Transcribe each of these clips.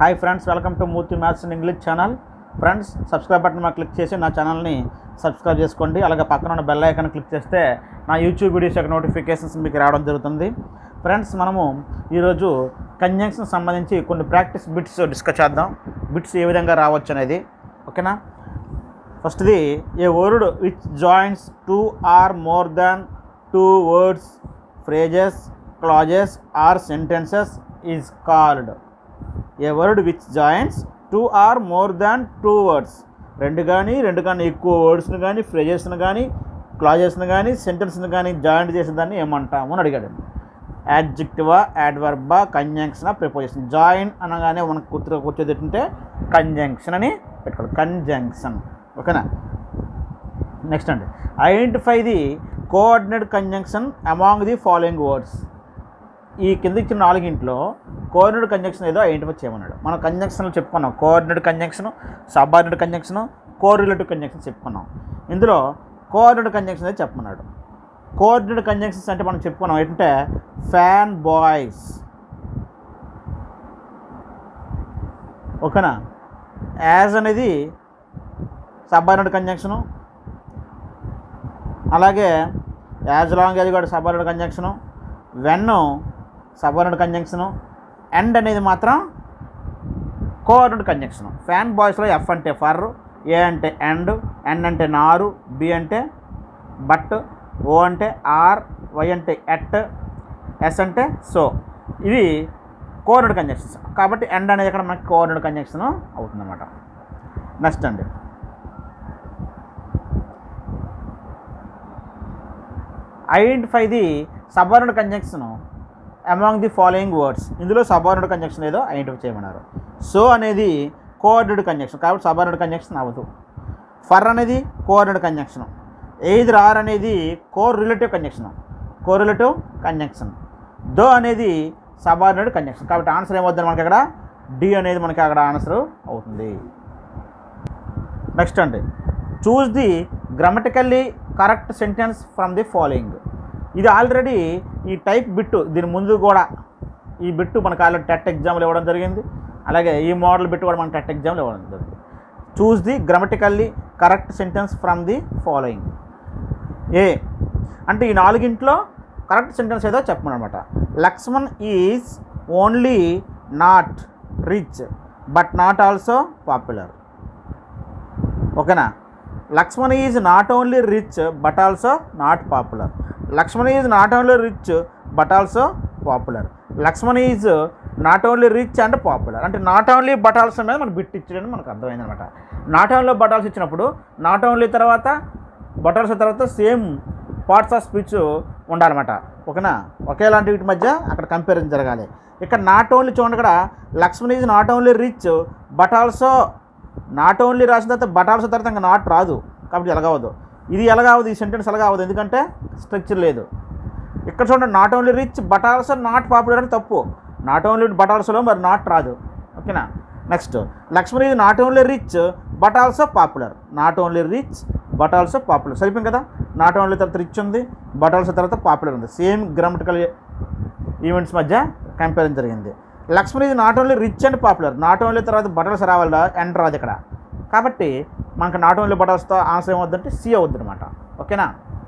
hi friends welcome to Murthy maths and English channel friends subscribe button మీద click చేసి నా ఛానల్ని సబ్స్క్రైబ్ చేసుకోండి అలాగే పక్కన ఉన్న బెల్ ఐకాన్ క్లిక్ చేస్తే నా యూట్యూబ్ వీడియోస్ యొక్క నోటిఫికేషన్స్ మీకు రావడం జరుగుతుంది ఫ్రెండ్స్ మనము ఈరోజు కంజంక్షన్ సంబంధించి కొన్ని ప్రాక్టీస్ బిట్స్ డిస్కస్ చేద్దాం బిట్స్ ఏ విధంగా రావచ్చు అనేది ఓకేనా ఫస్ట్ది a word which joints two or more than two words phrases clauses or sentences is called a word which joints two or more than two words రెండు కానీ రెండు కానీ ఎక్కువ వర్డ్స్ని కానీ ఫ్రేజెస్ని కానీ క్లాజెస్ని కానీ సెంటెన్స్ని కానీ జాయింట్ చేసేదాన్ని ఏమంటాము అని అడిగాడు యాడ్జెక్టివా యాడ్వర్బా కంజంక్షన్ ప్రిపోజిషన్ జాయిన్ అనగానే మనకు గుర్తుగా వచ్చేది ఏంటంటే కంజంక్షన్ అని పెట్టుకోవాలి కంజంక్షన్ ఓకేనా నెక్స్ట్ అండి identify the coordinate conjunction among the following words ఈ కింద ఇచ్చిన నాలుగింట్లో కోఆర్డినేట్ కంజంక్షన్ ఏదో ఐడెంటిఫై చేయమన్నాడు మనం కంజంక్షన్లు చెప్పుకున్నాం coordinate conjunction subordinate conjunction correlative conjunction చెప్పుకున్నాం ఇందులో కోఆర్డినేట్ కంజంక్షన్ అయితే చెప్పమన్నాడు కోఆర్డినేట్ కంజంక్షన్స్ అంటే మనం చెప్పుకున్నాం ఏంటంటే ఫ్యాన్ బాయ్స్ ఓకేనా యాజ్ అనేది సబార్డినేట్ కంజంక్షను అలాగే యాజ్ లాంగ్ యాజ్ కూడా subordinate conjunction when subordinate conjunction and అనేది మాత్రం కోఆర్డినేట్ కంజంక్షన్ ఫ్యాన్ బాయ్స్లో ఎఫ్ అంటే ఫర్ ఏ అంటే ఎండ్ ఎన్ అంటే నారు బి అంటే బట్ ఓ అంటే ఆర్ వై అంటే ఎట్ ఎస్ అంటే సో ఇవి కోఆర్డినేట్ కంజంక్షన్స్ కాబట్టి ఎండ్ అనేది ఇక్కడ మనకి కోఆర్డినేట్ కంజంక్షన్ అవుతుందన్నమాట నెక్స్ట్ అండి identify the subordinate conjunction among the following words ఇందులో సబార్డినేట్ కంజంక్షన్ ఏదో ఐడెంటిఫై చేయమన్నారు సో అనేది కోఆర్డినేట్ కంజంక్షన్ కాబట్టి సబార్డినేట్ కంజంక్షన్ అవ్వదు ఫర్ అనేది కోఆర్డినేట్ కంజంక్షన్ ఎయిదర్ ఆర్ అనేది correlative conjunction correlative conjunction though అనేది సబార్డినేట్ కంజంక్షన్ కాబట్టి ఆన్సర్ ఏమవుతుంది మనకి అక్కడ డి అనేది మనకి అక్కడ ఆన్సర్ అవుతుంది నెక్స్ట్ అండి choose the grammatically correct sentence from the following ఇది ఆల్రెడీ ఈ టైప్ బిట్టు దీని ముందు కూడా ఈ బిట్టు మనకు ఆల్రెడీ టెట్ ఎగ్జామ్లు ఇవ్వడం జరిగింది అలాగే ఈ మోడల్ బిట్టు కూడా మనకు టెట్ ఎగ్జామ్లు ఇవ్వడం జరిగింది choose the grammatically correct sentence from the following A అంటే ఈ నాలుగింట్లో కరెక్ట్ సెంటెన్స్ ఏదో చెప్పమన్నమాట Lakshman is only not rich but not also popular ఓకేనా Lakshman is not only rich but also not popular Lakshman is not only rich but also popular Lakshman is not only rich and popular అంటే not only but also మీద మనకు bit ఇచ్చాడని మనకు అర్థమైంది అనమాట not only but also ఇచ్చినప్పుడు not only తర్వాత but also తర్వాత సేమ్ పార్ట్స్ ఆఫ్ స్పీచ్ ఉండాలన్నమాట ఓకేనా ఒకేలాంటి వీటి మధ్య అక్కడ కంపారిజన్ జరగాలి ఇక్కడ నాట్ ఓన్లీ చూడండి ఇక్కడ Laxman is not only rich but also not only రాసిన తర్వాత బట్ ఆల్సో తర్వాత ఇంకా నాట్ రాదు కాబట్టి ఎలాగవదు ఇది ఎలాగవదు ఈ సెంటెన్స్ ఎలాగవదు ఎందుకంటే స్ట్రక్చర్ లేదు ఇక్కడ చూడండి not only rich but also not popular అని తప్పు నాట్ ఓన్లీ బట్ ఆల్సోలో మరి నాట్ రాదు ఓకేనా నెక్స్ట్ లక్ష్మణ్ ఇది not only rich but also popular not only rich but also popular సరిపోయింది కదా నాట్ ఓన్లీ తర్వాత రిచ్ ఉంది బట్ ఆల్సో తర్వాత పాపులర్ ఉంది సేమ్ గ్రామటికల్ ఈవెంట్స్ మధ్య కంపారిజన్ జరిగింది లక్ష్మణ్ ఇది not only rich and popular not only తర్వాత బటల్స్ రావాలా ఎండ్ రాదు ఇక్కడ కాబట్టి మనకు నాట్ ఓన్లీ బటల్స్తో ఆన్సర్ ఏమవుద్దంటే సి అవుద్ది అనమాట ఓకేనా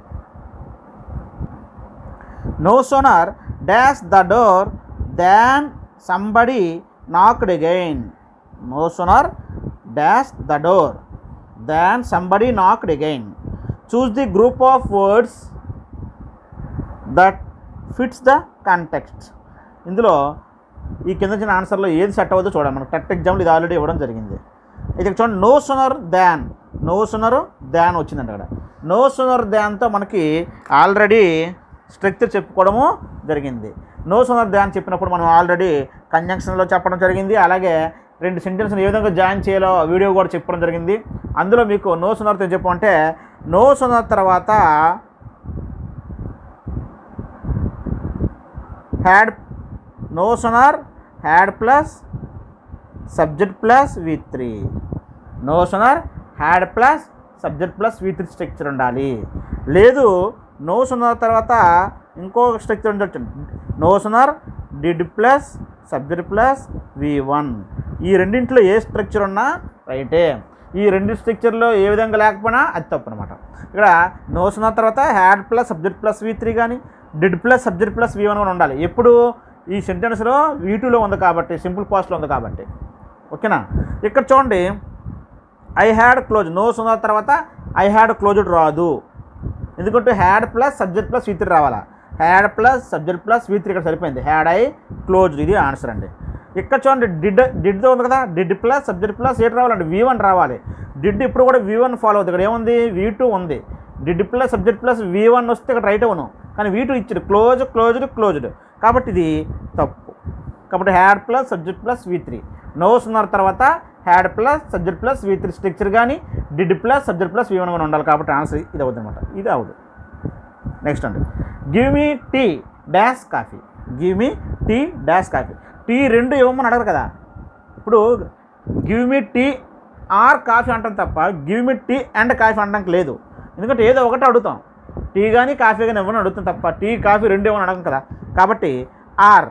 no sooner dash the door than somebody knocked again no sooner dash the door than somebody knocked again choose the group of words that fits the context ఇందులో ఈ కింద వచ్చిన ఆన్సర్లో ఏది సెట్ అవ్వదో చూడండి మనకు టెట్ ఎగ్జామ్లో ఇది ఆల్రెడీ ఇవ్వడం జరిగింది ఇది చూడండి నో సునర్ దాన్ నో సునర్ దాన్ వచ్చిందంట అక్కడ నో సునర్ దాన్తో మనకి ఆల్రెడీ స్ట్రక్చర్ చెప్పుకోవడము జరిగింది నో సునర్ దాన్ చెప్పినప్పుడు మనం ఆల్రెడీ కంజంక్షన్లో చెప్పడం జరిగింది అలాగే రెండు సెంటెన్స్ని ఏ విధంగా జాయిన్ చేయాలో వీడియో కూడా చెప్పడం జరిగింది అందులో మీకు నో సునర్తో చెప్పమంటే నో సునర్ తర్వాత had no sooner had plus subject plus V three no sooner had plus subject plus V three structure ఉండాలి లేదు నో సున్నర్ తర్వాత ఇంకో స్ట్రక్చర్ నుంచి వచ్చింది no sooner did plus subject plus V one ఈ రెండింటిలో ఏ structure ఉన్నా రైటే ఈ రెండు స్ట్రక్చర్లో ఏ విధంగా లేకపోయినా అది తప్పు అనమాట ఇక్కడ నో సున్నర్ తర్వాత had plus subject plus V three కానీ did plus subject plus V one కూడా ఉండాలి ఎప్పుడు ఈ సెంటెన్స్లో వీ టూలో ఉంది కాబట్టి సింపుల్ పాస్ట్లో ఉంది కాబట్టి ఓకేనా ఇక్కడ చూడండి I had close no sooner తర్వాత ఐ హ్యాడ్ క్లోజ్డ్ రాదు ఎందుకంటే had plus subject plus V three రావాలా had plus subject plus V three ఇక్కడ సరిపోయింది హ్యాడ్ ఐ క్లోజ్డ్ ఇది ఆన్సర్ అండి ఇక్కడ చూడండి డిడ్ డిడ్తో ఉంది కదా డిడ్ ప్లస్ సబ్జెక్ట్ ప్లస్ ఏటి రావాలండి వి వన్ రావాలి డిడ్ ఇప్పుడు కూడా వి వన్ ఫాలో అవుతుంది ఇక్కడ ఏముంది వి టూ ఉంది did plus subject plus V one వస్తే ఇక్కడ రైట్ అవును కానీ వి టూ ఇచ్చాడు క్లోజ్ క్లోజ్డ్ క్లోజ్డ్ కాబట్టి ఇది తప్పు కాబట్టి had plus subject plus V three నోస్ ఉన్న తర్వాత had plus subject plus V three structure కానీ did plus subject plus V one కానీ ఉండాలి కాబట్టి ఆన్సర్ ఇది అవుతుంది అనమాట ఇది అవుదు నెక్స్ట్ అండి give me tea dash coffee give me tea dash coffee tea రెండు ఇవ్వమని అడగరు కదా ఇప్పుడు give me tea or coffee అంటాం తప్ప give me tea and coffee అనడానికి లేదు ఎందుకంటే ఏదో ఒకటి అడుగుతాం టీ కానీ కాఫీ కానీ ఇవ్వని అడుగుతాం తప్ప టీ కాఫీ రెండు ఇవ్వని అడగం కదా కాబట్టి ఆర్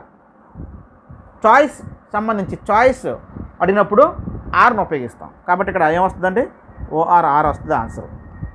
చాయిస్ సంబంధించి చాయిస్ అడిగినప్పుడు ఆర్ను ఉపయోగిస్తాం కాబట్టి ఇక్కడ ఏమొస్తుందండి ఓఆర్ ఆర్ వస్తుంది ఆన్సర్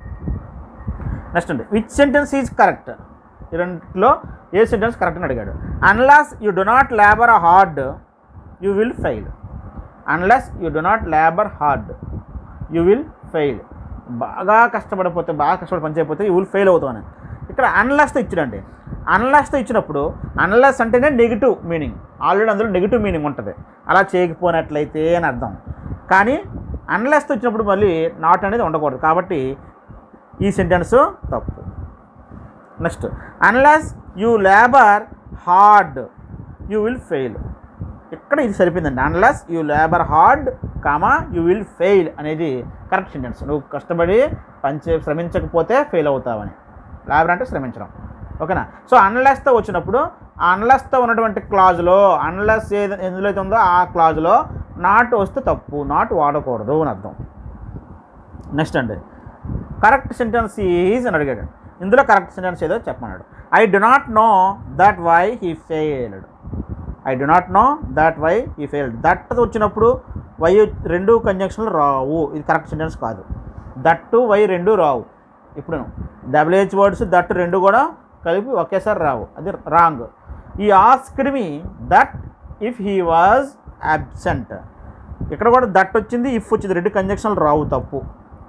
నెక్స్ట్ అండి విచ్ సెంటెన్స్ ఈజ్ కరెక్ట్ ఈ రెండిట్లో ఏ సెంటెన్స్ కరెక్ట్ అని అడిగాడు unless you do not labour hard you will fail unless you do not labour hard you will fail బాగా కష్టపడిపోతే బాగా కష్టపడి పని చేయకపోతే యూ విల్ ఫెయిల్ అవుతామని ఇక్కడ అన్లెస్తో ఇచ్చాడండి అన్లెస్తో ఇచ్చినప్పుడు అన్లెస్ అంటేనే నెగిటివ్ మీనింగ్ ఆల్రెడీ అందులో నెగిటివ్ మీనింగ్ ఉంటుంది అలా చేయకపోయినట్లయితే అని అర్థం కానీ అన్లెస్తో ఇచ్చినప్పుడు మళ్ళీ నాట్ అనేది ఉండకూడదు కాబట్టి ఈ సెంటెన్స్ తప్పు next unless you labour hard you will fail ఇక్కడ ఇది సరిపోయిందండి unless you labour hard comma you will fail అనేది కరెక్ట్ సెంటెన్స్ నువ్వు కష్టపడి పనిచే శ్రమించకపోతే ఫెయిల్ అవుతావని లేబర్ అంటే శ్రమించడం ఓకేనా సో అన్లెస్తో వచ్చినప్పుడు ఆ అన్లెస్తో ఉన్నటువంటి క్లాజ్లో అన్లెస్ ఏది ఎందులో అయితే ఉందో ఆ క్లాజ్లో నాట్ వస్తే తప్పు నాట్ వాడకూడదు అని అర్థం నెక్స్ట్ అండి కరెక్ట్ సెంటెన్స్ ఈజ్ అని అడిగాడు ఇందులో కరెక్ట్ సెంటెన్స్ ఏదో చెప్పమన్నాడు I do not know that why he failed I do not know that why he failed that వచ్చినప్పుడు వై రెండు కంజంక్షన్లు రావు ఇది కరెక్ట్ సెంటెన్స్ కాదు దట్టు వై రెండు రావు ఇప్పుడు డబ్ల్యూహెచ్ వర్డ్స్ దట్ రెండు కూడా కలిపి ఒకేసారి రావు అది wrong he asked me that if he was absent ఇక్కడ కూడా దట్ వచ్చింది ఇఫ్ వచ్చింది రెండు కంజంక్షన్లు రావు తప్పు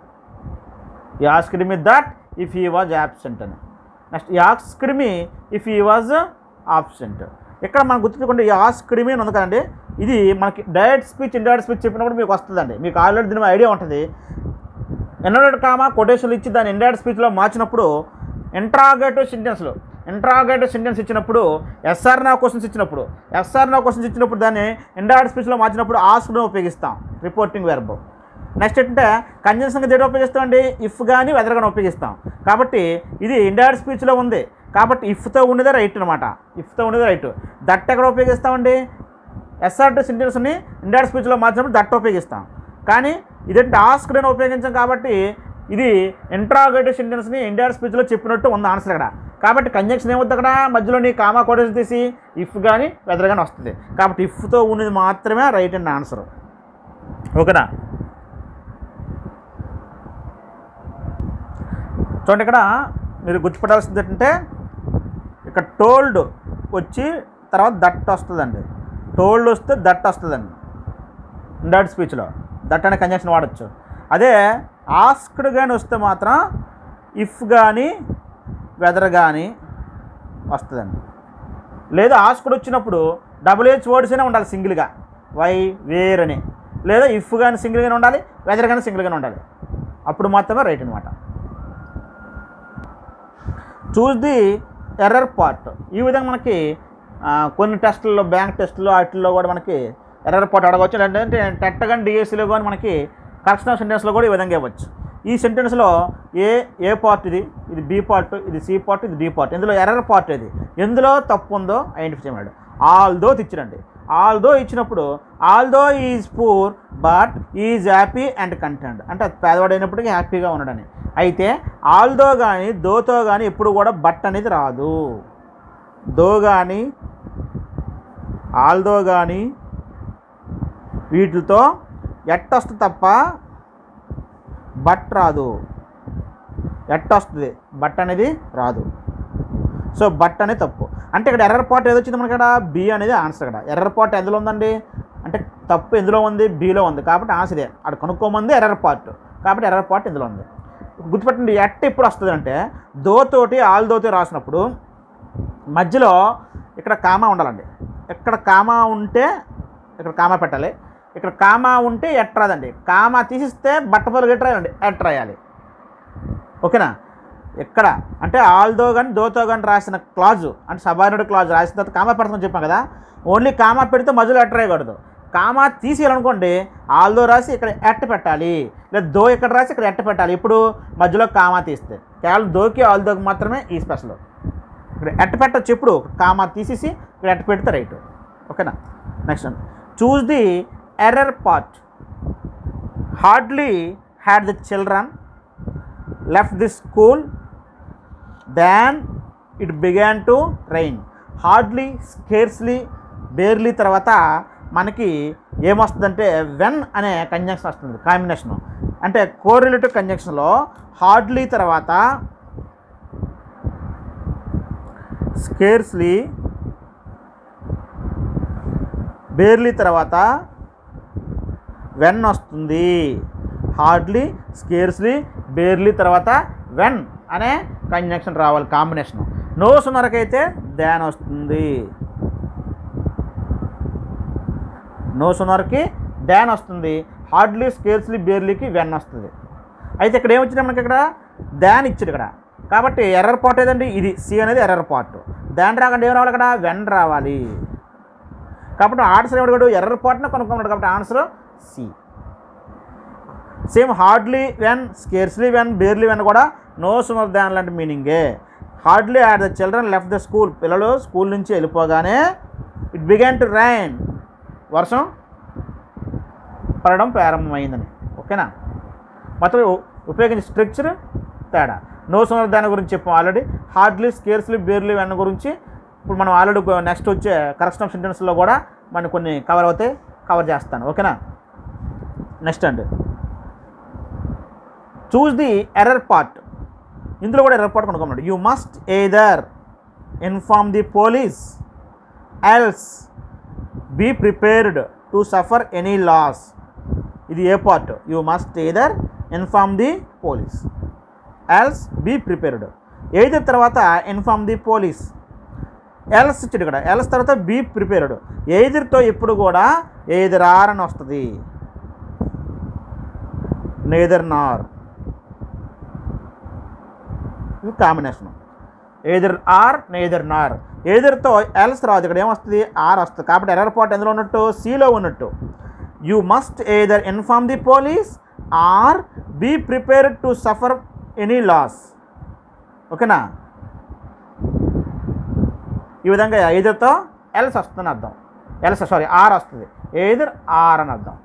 he asked me that if he was absent అని next he asked me if he was absent ఇక్కడ మనం గుర్తుంచుకోండి ఈ ఆస్క్డ్ మీ అని ఉంది కదండి ఇది మనకి డైరెక్ట్ స్పీచ్ ఇండైరెక్ట్ స్పీచ్ చెప్పినప్పుడు మీకు వస్తుందండి మీకు ఆల్రెడీ దీని ఐడియా ఉంటుంది ఎన్నడెడ్ కామా కొటేషన్లు ఇచ్చి దాన్ని ఇండైరెక్ట్ స్పీచ్లో మార్చినప్పుడు ఇంట్రాగేటివ్ సెంటెన్స్లో ఇంట్రాగేటివ్ సెంటెన్స్ ఇచ్చినప్పుడు ఎస్ఆర్ నా క్వశ్చన్స్ ఇచ్చినప్పుడు ఎస్ఆర్ నా క్వశ్చన్స్ ఇచ్చినప్పుడు దాన్ని ఇండైరెక్ట్ స్పీచ్లో మార్చినప్పుడు ఆస్క్ను ఉపయోగిస్తాం రిపోర్టింగ్ వెర్బ్ నెక్స్ట్ ఏంటంటే కంజన్సన్గా దేని ఉపయోగిస్తామండి ఇఫ్ కానీ వెదర్ కానీ ఉపయోగిస్తాం కాబట్టి ఇది ఇండైరెక్ట్ స్పీచ్లో ఉంది కాబట్టి ఇఫ్తో ఉండేదే రైట్ అనమాట ఇఫ్తో ఉండేదే రైట్ దట్ ఎక్కడ ఉపయోగిస్తామండి ఎస్ఆర్ టు సెంటెన్స్ని ఇండైరెక్ట్ స్పీచ్లో మార్చినప్పుడు దట్ ఉపయోగిస్తాం కానీ ఇదేంటి ఆస్క్డ్ అని ఉపయోగించాం కాబట్టి ఇది ఇంట్రాగేటివ్ సెంటెన్స్ని ఇండైరెక్ట్ స్పీచ్లో చెప్పినట్టు ఉంది ఆన్సర్ ఇక్కడ కాబట్టి కంజంక్షన్ ఏమవుతుంది అక్కడ మధ్యలోని కామా కొటేషన్ తీసి ఇఫ్ కానీ వెదర్ కానీ వస్తుంది కాబట్టి ఇఫ్తో ఉన్నది మాత్రమే రైట్ అండ్ ఆన్సర్ ఓకేనా చూడండి ఇక్కడ మీరు గుర్తుపట్టాల్సింది ఏంటంటే ఇక్కడ టోల్డ్ వచ్చి తర్వాత దట్ వస్తుందండి టోల్డ్ వస్తే దట్ వస్తుందండి ఇండైరెక్ట్ స్పీచ్లో దట్ అనే కంజంక్షన్ వాడచ్చు అదే ఆస్క్డ్ కానీ వస్తే మాత్రం ఇఫ్ కానీ వెదర్ కానీ వస్తుందండి లేదా ఆస్క్డ్ వచ్చినప్పుడు డబుల్ హెచ్ వర్డ్స్ అయినా ఉండాలి సింగిల్గా వై వేర్ అని లేదా ఇఫ్ కానీ సింగిల్గానే ఉండాలి వెదర్ కానీ సింగిల్గానే ఉండాలి అప్పుడు మాత్రమే రైట్ అనమాట చూస్ ది ఎర్రర్ పార్ట్ ఈ విధంగా మనకి ఆ, కొన్ని టెస్టుల్లో బ్యాంక్ టెస్టుల్లో వాటిల్లో కూడా మనకి ఎర్రర్ పార్ట్ అడగవచ్చు లేదంటే టెట్ కానీ డిఎస్సిలో కానీ మనకి కరెక్షన్ సెంటెన్స్లో కూడా ఈ విధంగా ఇవ్వచ్చు ఈ సెంటెన్స్లో ఏ ఏ పార్ట్ ఇది ఇది బి పార్ట్ ఇది సి పార్ట్ ఇది డి పార్ట్ ఇందులో ఎర్రర్ పార్ట్ ఇది ఎందులో తప్పు ఉందో ఐడెంటిఫై చేయమన్నాడు ఆల్ దో ఇచ్చిరండి ఆల్ దో ఇచ్చినప్పుడు although is poor but is happy and content అంటే అది పేదవాడు అయినప్పటికీ హ్యాపీగా ఉన్నాడని అయితే ఆల్దో కానీ దోతో కానీ ఎప్పుడు కూడా బట్ అనేది రాదు దో కానీ ఆల్దో కానీ వీటితో ఎట్ట వస్తుంది తప్ప బట్ రాదు ఎట్ట వస్తుంది బట్ అనేది రాదు సో బట్ అనేది తప్పు అంటే ఇక్కడ ఎర్రర్ పార్ట్ ఏదో వచ్చింది మనకి ఇక్కడ బి అనేది ఆన్సర్ ఇక్కడ ఎర్రర్ పార్ట్ ఎందులో ఉందండి అంటే తప్పు ఎందులో ఉంది బిలో ఉంది కాబట్టి ఆన్సర్ ఇదే అక్కడ కనుక్కోమంది ఎర్రర్ పార్ట్ కాబట్టి ఎర్రర్ పార్ట్ ఇందులో ఉంది గుర్తుపెట్టండి ఎట్ట ఎప్పుడు వస్తుంది అంటే దోతోటి ఆల్ దోతో రాసినప్పుడు మధ్యలో ఇక్కడ కామా ఉండాలండి ఇక్కడ కామా ఉంటే ఇక్కడ కామా పెట్టాలి ఇక్కడ కామా ఉంటే ఎట్ రాదండి కామా తీసిస్తే బట్టపలు గట్టి రాయాలండి ఎట్ రాయాలి ఓకేనా ఎక్కడ అంటే ఆల్దో కానీ దోతో కానీ రాసిన క్లాజు అంటే సబార్డినేట్ క్లాజ్ రాసిన తర్వాత కామా పెడతామని చెప్పాం కదా ఓన్లీ కామా పెడితే మధ్యలో ఎట్ రాయకూడదు కామా తీసేయాలనుకోండి ఆల్దో రాసి ఇక్కడ ఎట్ట పెట్టాలి లేదా దో ఇక్కడ రాసి ఇక్కడ ఎట్ట పెట్టాలి ఇప్పుడు మధ్యలో కామా తీస్తే కేవలం దోకి ఆల్దోకి మాత్రమే ఈ స్పెషల్ ఇక్కడ ఎట్ట పెట్టచ్చు ఎప్పుడు కామా తీసేసి ఇక్కడ ఎట్ట పెడితే రైట్ ఓకేనా next choose the error part hardly had the children left the school than it began to rain hardly scarcely barely తర్వాత మనకి ఏమొస్తుందంటే వెన్ అనే కంజంక్షన్ వస్తుంది కాంబినేషను అంటే కోరిలేటివ్ కంజంక్షన్లో హార్డ్లీ తర్వాత స్కేర్స్లీ బేర్లీ తర్వాత వెన్ వస్తుంది హార్డ్లీ స్కేర్స్లీ బేర్లీ తర్వాత వెన్ అనే కంజంక్షన్ రావాలి కాంబినేషన్ నో సున్నరకైతే దాన్ వస్తుంది నో సున్నర్కి డాన్ వస్తుంది హార్డ్లీ స్కేర్స్లీ బేర్లీకి వెన్ వస్తుంది అయితే ఇక్కడ ఏమొచ్చింది మనకి ఇక్కడ దాన్ ఇచ్చాడు ఇక్కడ కాబట్టి ఎర్రర్ పార్ట్ ఏదండి ఇది సి అనేది ఎర్రర్ పార్ట్ దాన్ రాకుండా ఏం రావాలి ఇక్కడ వెన్ రావాలి కాబట్టి ఆన్సర్ ఏమడిగాడు ఎర్రర్ పార్ట్ని కనుక్కున్నాడు కాబట్టి answer C same hardly when scarcely when barely when కూడా నో సుమర్ దాన్ లాంటి మీనింగే hardly had the children left the school పిల్లలు స్కూల్ నుంచి వెళ్ళిపోగానే ఇట్ బిగాన్ టు రైన్ వర్షం పడడం ప్రారంభమైందని ఓకేనా మొత్తం ఉ- ఉపయోగించే స్ట్రక్చర్ తేడా నో సుమర్ దాని గురించి చెప్పాం already hardly scarcely barely when గురించి ఇప్పుడు మనం ఆల్రెడీ నెక్స్ట్ వచ్చే కరెక్షన్ ఆఫ్ సెంటెన్స్లో కూడా మనం కొన్ని కవర్ అవుతాయి కవర్ చేస్తాను ఓకేనా నెక్స్ట్ అండి చూస్ ది ఎర్రర్ పార్ట్ ఇందులో కూడా ఎర్రర్ పార్ట్ కొనుక్కోమన్నాడు you must either inform the police else be prepared to suffer any loss ఇది A part you must either inform the police else be prepared either తర్వాత inform the police else ఇచ్చాడు ఇక్కడ else తర్వాత be prepared ఎయిదర్తో ఎప్పుడు కూడా either are అని వస్తుంది neither నార్ ఇవి కాంబినేషన్ ఏదర్ ఆర్ నేదర్ నార్ ఏదర్తో ఎల్స్ రాదు ఇక్కడ ఏమొస్తుంది ఆర్ వస్తుంది కాబట్టి ఎర్రర్ పార్ట్ ఎందులో ఉన్నట్టు సిలో ఉన్నట్టు you must either inform the police or be prepared to suffer any loss ఓకేనా ఈ విధంగా ఏదర్తో ఎల్స్ వస్తుందని అర్థం ఎల్స్ సారీ ఆర్ వస్తుంది ఏదర్ ఆర్ అని అర్థం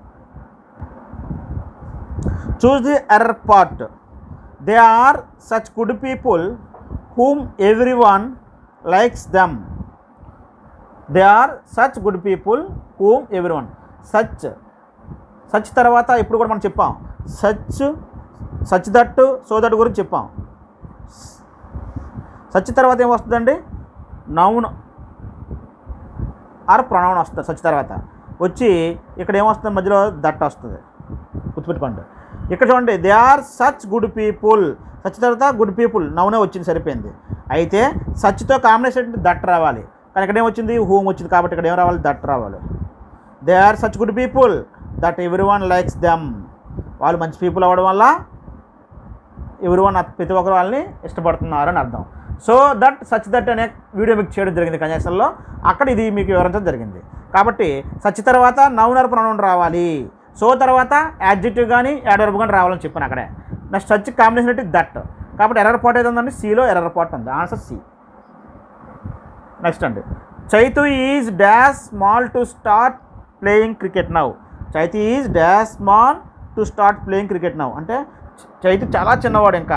choose the error part they are such good people whom every one likes them they are such good people whom every one such such తర్వాత ఇప్పుడు కూడా మనం చెప్పాం such such that so that గురించి చెప్పాం such తర్వాత ఏం వస్తుందండి నౌన్ ఆర్ ప్రొనౌన్ వస్తుంది సచ్ తర్వాత వచ్చి ఇక్కడ ఏమొస్తుంది మధ్యలో దట్ వస్తుంది గుర్తుపెట్టుకోండి ఇక్కడ చూడండి they are such good people such తర్వాత గుడ్ పీపుల్ నౌనే వచ్చింది సరిపోయింది అయితే సచ్తో కాంబినేషన్ దట్ రావాలి కానీ ఇక్కడ ఏమొచ్చింది హోమ్ వచ్చింది కాబట్టి ఇక్కడ ఏం రావాలి దట్ రావాలి they are such good people that every one likes them వాళ్ళు మంచి పీపుల్ అవ్వడం వల్ల ఎవరి వన్ ప్రతి ఒక్కరు వాళ్ళని ఇష్టపడుతున్నారు అని అర్థం సో దట్ సచ్ దట్ అనే వీడియో మీకు చేయడం జరిగింది కన్యాక్షన్లో అక్కడ ఇది మీకు వివరించడం జరిగింది కాబట్టి సచ్ తర్వాత నౌనర్ ప్రొనౌన్ రావాలి సో తర్వాత యాడ్జెక్టివ్ కానీ యాడర్బ్ కానీ రావాలని చెప్పాను అక్కడే నెక్స్ట్ సచ్ కాంబినేషన్ అంటే దట్ కాబట్టి ఎర్రర్ పాట్ ఏది ఉందండి సిలో ఎర్రర్ పాట్ ఉంది ఆన్సర్ సి నెక్స్ట్ అండి Chaitu is dash small to start playing cricket now Chaitu is dash small to start playing cricket now అంటే చైతు చాలా చిన్నవాడు ఇంకా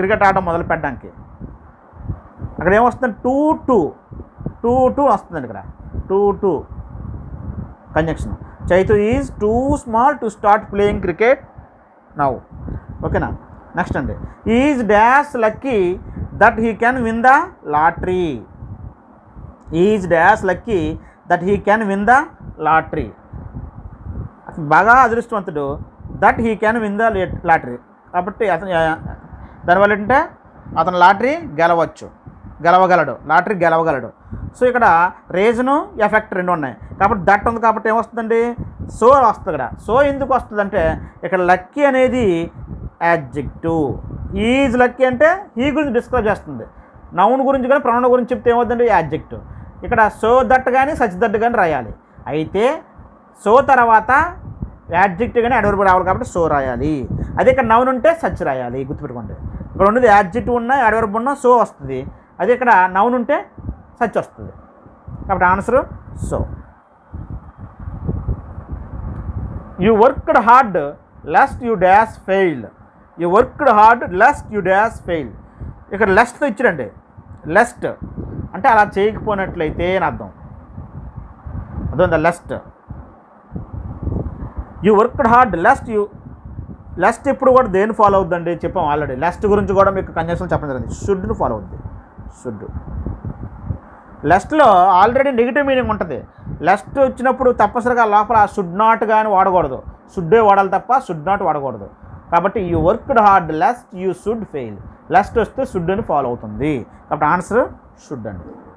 క్రికెట్ ఆడడం మొదలు పెట్టడానికి అక్కడ ఏమొస్తుంది టూ టూ టూ టూ వస్తుందండి ఇక్కడ too to conjunction Chaitu is too small to start playing cricket now ఓకేనా నెక్స్ట్ అండి is dash lucky that he can win the lottery is dash lucky that he can win the lottery అతను బాగా అదృష్టవంతుడు that he can win the lottery కాబట్టి అతను దానివల్ల ఏంటంటే అతను లాటరీ గెలవచ్చు గెలవగలడు లాటరీ గెలవగలడు సో ఇక్కడ రీజను ఎఫెక్ట్ రెండు ఉన్నాయి కాబట్టి దట్ ఉంది కాబట్టి ఏమొస్తుందండి సో వస్తుంది ఇక్కడ సో ఎందుకు వస్తుందంటే ఇక్కడ లక్కీ అనేది యాడ్జెక్టివ్ ఈజ్ లక్కీ అంటే ఈ గురించి డిస్క్రైబ్ చేస్తుంది నౌన్ గురించి కానీ ప్రొనౌన్ గురించి చెప్తే ఏమవుతుందండి యాడ్జెక్టివ్ ఇక్కడ సో దట్ కానీ సచ్ దట్ కానీ రాయాలి అయితే సో తర్వాత యాడ్జెక్టివ్ కానీ అడ్వర్బ్ రావాలి కాబట్టి సో రాయాలి అదే ఇక్కడ నౌన్ ఉంటే సచ్ రాయాలి గుర్తుపెట్టుకోండి ఇక్కడ ఉన్నది యాడ్జెక్టివ్ ఉన్నా అడ్వర్బ్ ఉన్నా సో వస్తుంది అదే ఇక్కడ నౌన్ ఉంటే సచ్ వస్తుంది కాబట్టి answer so you worked hard lest you dash fail you worked hard lest you dash fail ఇక్కడ లెస్ట్ ఇచ్చిరండి లెస్ట్ అంటే అలా చేయకపోయినట్లయితే అని అర్థం అర్థం lest you worked hard lest you lest ఇప్పుడు కూడా దేని ఫాలో అవుద్దండి చెప్పాం ఆల్రెడీ లెస్ట్ గురించి కూడా మీకు కన్జెక్షన్ చెప్పడం జరిగింది షుడ్ను ఫాలో అవుద్ది షుడ్ లెస్ట్లో ఆల్రెడీ నెగిటివ్ మీనింగ్ ఉంటుంది లెస్ట్ వచ్చినప్పుడు తప్పనిసరిగా లోపల షుడ్ నాట్ కానీ వాడకూడదు షుడ్డే వాడాలి తప్ప షుడ్ నాట్ వాడకూడదు కాబట్టి you worked hard lest you should fail lest వస్తే షుడ్ అని ఫాలో అవుతుంది కాబట్టి ఆన్సర్ షుడ్ అండి